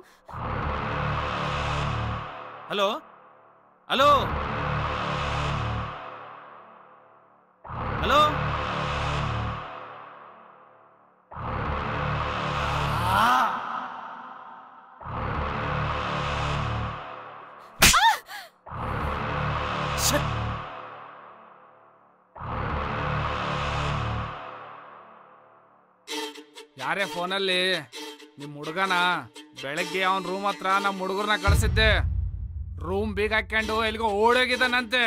Hello hello hello ಯಾರೇ ಫೋನಲ್ಲಿ ನಿಮ್ ಹುಡುಗನ ಬೆಳಗ್ಗೆ ಅವನ್ ರೂಮ್ ಹತ್ರ ನಮ್ಮ ಹುಡುಗರ್ನ ಕಳ್ಸಿದ್ದೆ ರೂಮ್ ಬೀಗ ಹಾಕೊಂಡು ಎಲ್ಲಿಗೋ ಓಡೋಗಿದ್ದಾನಂತೆ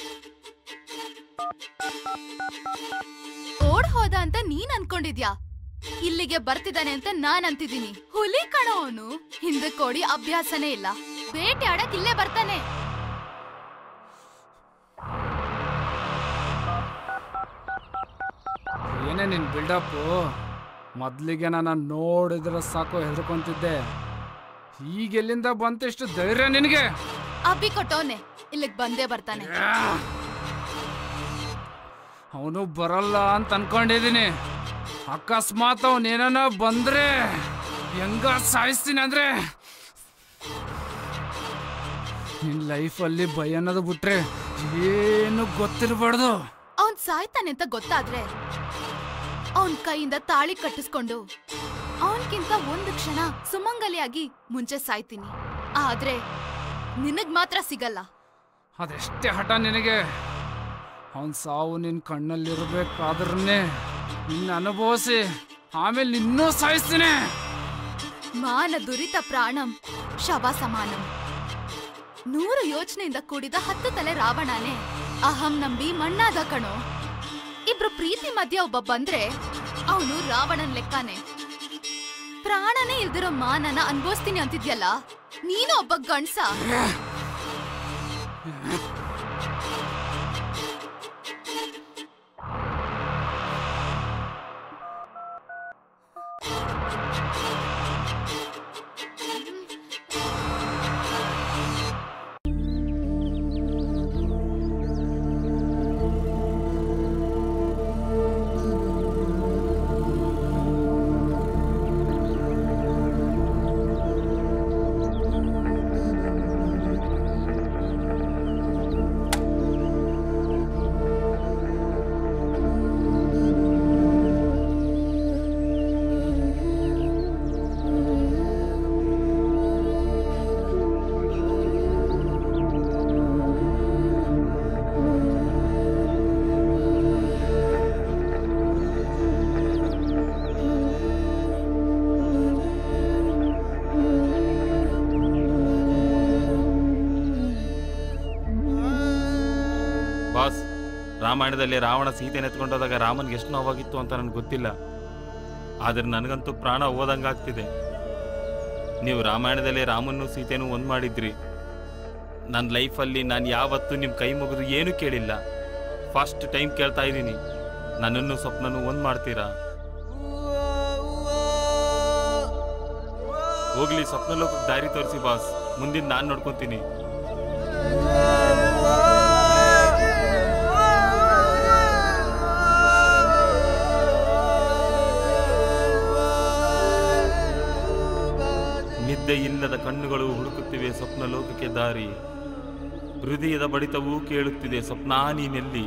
ಓಡ್ ಹೋದ ಅಂತ ನೀನ್ ಅನ್ಕೊಂಡಿದ್ಯಾ ಇಲ್ಲಿಗೆ ಬರ್ತಿದ್ದಾನೆ ಅಂತ ನಾನ್ ಅಂತಿದ್ದೀನಿ ಹುಲಿ ಕಣೋ ಅವನು ಹಿಂದಕ್ಕೆ ಓಡಿ ಅಭ್ಯಾಸನೇ ಇಲ್ಲ ಬೇಟೆ ಆಡಕ್ ಇಲ್ಲೇ ಬರ್ತಾನೆ ಏನೇ ನಿನ್ ಬಿಲ್ಡಪ್ಪು ಮೊದ್ಲಿಗೆ ನಾನು ನೋಡಿದ್ರೆ ಸಾಕು ಹೆದರ್ಕೊಂತಿದ್ದೆ ಈಗ ಎಲ್ಲಿಂದ ಬಂತಿಷ್ಟು ಧೈರ್ಯ ನಿನಗೆ ಅಬ್ಬಿ ಕೊಟ್ಟವನೆ ಇಲ್ಲಿಗ್ ಬಂದೇ ಬರ್ತಾನೆ ಅವನು ಬರಲ್ಲ ಅಂತ ಅನ್ಕೊಂಡಿದೀನಿ ಅಕಸ್ಮಾತ್ ಅವನೇನ ಬಂದ್ರೆ ಹೆಂಗ ಸಾಯಿಸ್ತೀನಿ ಅಂದ್ರೆ ನಿನ್ ಲೈಫಲ್ಲಿ ಭಯ ಅನ್ನೋದು ಬಿಟ್ರೆ ಏನು ಗೊತ್ತಿರಬಾರ್ದು ಅವನ್ ಸಾಯ್ತಾನೆ ಅಂತ ಗೊತ್ತಾದ್ರೆ ಅವನ್ ಕೈಯಿಂದ ತಾಳಿ ಕಟ್ಟಿಸ್ಕೊಂಡು ಅವನ್ಕಿಂತ ಒಂದು ಕ್ಷಣ ಸುಮಂಗಲಿಯಾಗಿ ಮುಂಚೆ ಸಾಯ್ತೀನಿ ಆದ್ರೆ ನಿನಗ್ ಮಾತ್ರ ಸಿಗಲ್ಲ ಅದೆಷ್ಟೇ ಹಠ ನಿನಗೆ ಅವನ್ ಸಾವು ನಿನ್ ಕಣ್ಣಲ್ಲಿರ್ಬೇಕಾದ್ರನ್ನೇ ನಿನ್ನ ಅನುಭವಿಸಿ ಆಮೇಲೆ ನಿನ್ನೂ ಸಾಯಿಸ್ತೀನಿ ಮಾನ ದುರಿತ ಪ್ರಾಣಂ ಶವ ಸಮಾನಂ ನೂರು ಯೋಚನೆಯಿಂದ ಕೂಡಿದ ಹತ್ತು ತಲೆ ರಾವಣನೇ ಅಹಂ ನಂಬಿ ಮಣ್ಣಾದ ಕಣೋ ಇಬ್ರು ಪ್ರೀತಿ ಮಧ್ಯ ಒಬ್ಬ ಬಂದ್ರೆ ಅವನು ರಾವಣನ್ ಲೆಕ್ಕಾನೆ ಪ್ರಾಣನೇ ಇಲ್ದಿರೋ ಮಾನನ ಅನ್ಭವಿಸ್ತೀನಿ ಅಂತಿದ್ಯಲ್ಲ ನೀನು ಒಬ್ಬ ಗಂಡ್ಸ ಬಾಸ್ ರಾಮಾಯಣದಲ್ಲಿ ರಾವಣ ಸೀತೆನ ಎತ್ಕೊಂಡೋದಾಗ ರಾಮನ್ಗೆ ಎಷ್ಟು ನೋವಾಗಿತ್ತು ಅಂತ ನನಗೆ ಗೊತ್ತಿಲ್ಲ ಆದ್ರೆ ನನಗಂತೂ ಪ್ರಾಣ ಹೋದಂಗಾಗ್ತಿದೆ ನೀವು ರಾಮಾಯಣದಲ್ಲಿ ರಾಮನ್ನು ಸೀತೆನೂ ಒಂದು ಮಾಡಿದ್ರಿ ನನ್ನ ಲೈಫಲ್ಲಿ ನಾನು ಯಾವತ್ತೂ ನಿಮ್ಮ ಕೈ ಮುಗಿದು ಏನೂ ಕೇಳಿಲ್ಲ ಫಸ್ಟ್ ಟೈಮ್ ಕೇಳ್ತಾ ಇದ್ದೀನಿ ನನ್ನನ್ನು ಸ್ವಪ್ನನು ಒಂದು ಮಾಡ್ತೀರಾ ಹೋಗ್ಲಿ ಸ್ವಪ್ನ ಲೋಕಕ್ಕೆ ದಾರಿ ತೋರಿಸಿ ಬಾಸ್ ಮುಂದಿನ ನಾನು ನೋಡ್ಕೊತೀನಿ ನಿದ್ದೆ ಇಲ್ಲದ ಕಣ್ಣುಗಳು ಹುಡುಕುತ್ತಿವೆ ಸ್ವಪ್ನ ಲೋಕಕ್ಕೆ ದಾರಿ ಹೃದಯದ ಬಡಿತವೂ ಕೇಳುತ್ತಿದೆ ಸ್ವಪ್ನ ನೀನೆಲ್ಲಿ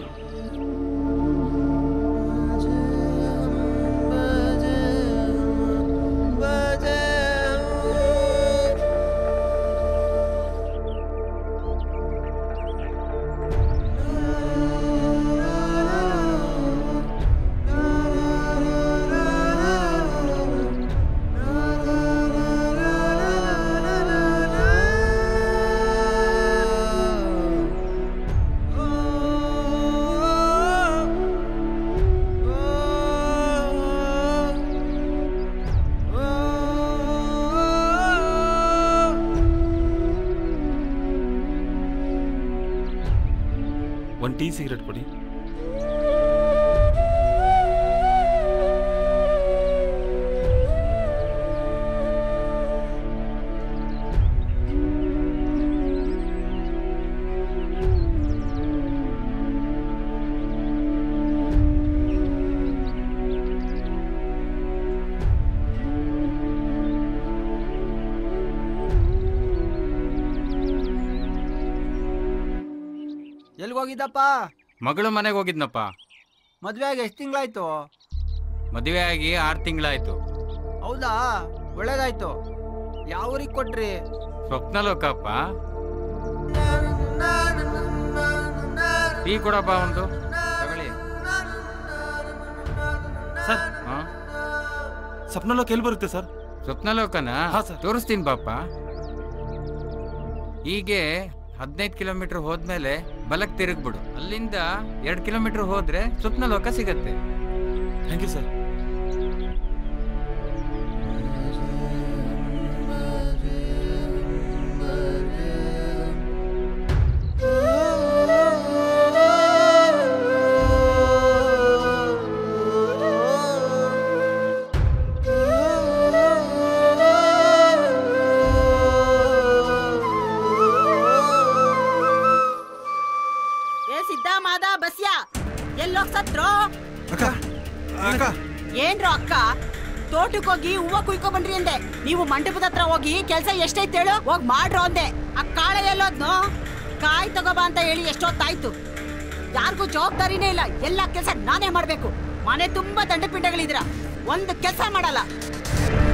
ಒಂದು ಟೀ ಸಿಗರೆಟ್ ಕೊಡಿ ಎಲ್ಗೋಗಿದ್ದಪ್ಪ ಮಗಳು ಮನೆಗೆ ಹೋಗಿದ್ನಪ್ಪ ಮದ್ವೆ ಆಗಿ ಎಷ್ಟು ತಿಂಗಳಾಯ್ತು ಮದುವೆ ಆಗಿ ಆರು ತಿಂಗಳಾಯ್ತು ಹೌದಾ ಒಳ್ಳೇದಾಯ್ತು ಯಾವ ಊರಿಗೆ ಕೊಟ್ರಿ ಸ್ವಪ್ನಲೋಕಪ್ಪ ಟೀ ಕೊಡಪ್ಪ ಒಂದು ತಗೊಳ್ಳಿ ಸರ್ ಹಾ ಸಪ್ನಲೋಕ ಎಲ್ಲಿ ಬರುತ್ತೆ ಸರ್ ಸ್ವಪ್ನಲೋಕನ ಹಾ, ಸರ್. ತೋರಿಸ್ತೀನಿ ಬಾಪ ಹೀಗೆ ಹದಿನೈದು ಕಿಲೋಮೀಟರ್ ಹೋದ್ಮೇಲೆ ಬಲಕ್ ತಿರುಗ್ಬಿಡು ಅಲ್ಲಿಂದ ಎರಡು ಕಿಲೋಮೀಟರ್ ಹೋದ್ರೆ ಸ್ವಪ್ನಲೋಕ ಸಿಗತ್ತೆ ಥ್ಯಾಂಕ್ ಯು ಸರ್ ಏ ಸಿದ್ದ ಮಾದ ಬಸ್ಯ ಎಲ್ಲೋಗ್ ಸತ್ರು ಅಕ್ಕ ಅಕ್ಕ ಏನ್ರು ಅಕ್ಕ ತೋಟಕ್ ಹೋಗಿ ಹೂವ ಕುಯ್ಕೊ ಬನ್ರಿ ಅಂದೆ ನೀವು ಮಂಟಪದ ಹತ್ರ ಹೋಗಿ ಕೆಲ್ಸ ಎಷ್ಟೈತೆ ಹೇಳು ಹೋಗ್ ಮಾಡ್ರು ಅಂದೆ ಆ ಕಾಳೆ ಎಲ್ಲೋದ್ನು ಕಾಯ್ ತಗೋಬಾ ಅಂತ ಹೇಳಿ ಎಷ್ಟೊತ್ತಾಯ್ತು ಯಾರಿಗೂ ಜವಾಬ್ದಾರಿನೇ ಇಲ್ಲ ಎಲ್ಲ ಕೆಲ್ಸ ನಾನೇ ಮಾಡ್ಬೇಕು ಮನೆ ತುಂಬಾ ದಂಡ ಪಿಂಡಗಳಿದ್ರ ಒಂದು ಕೆಲ್ಸ ಮಾಡಲ್ಲ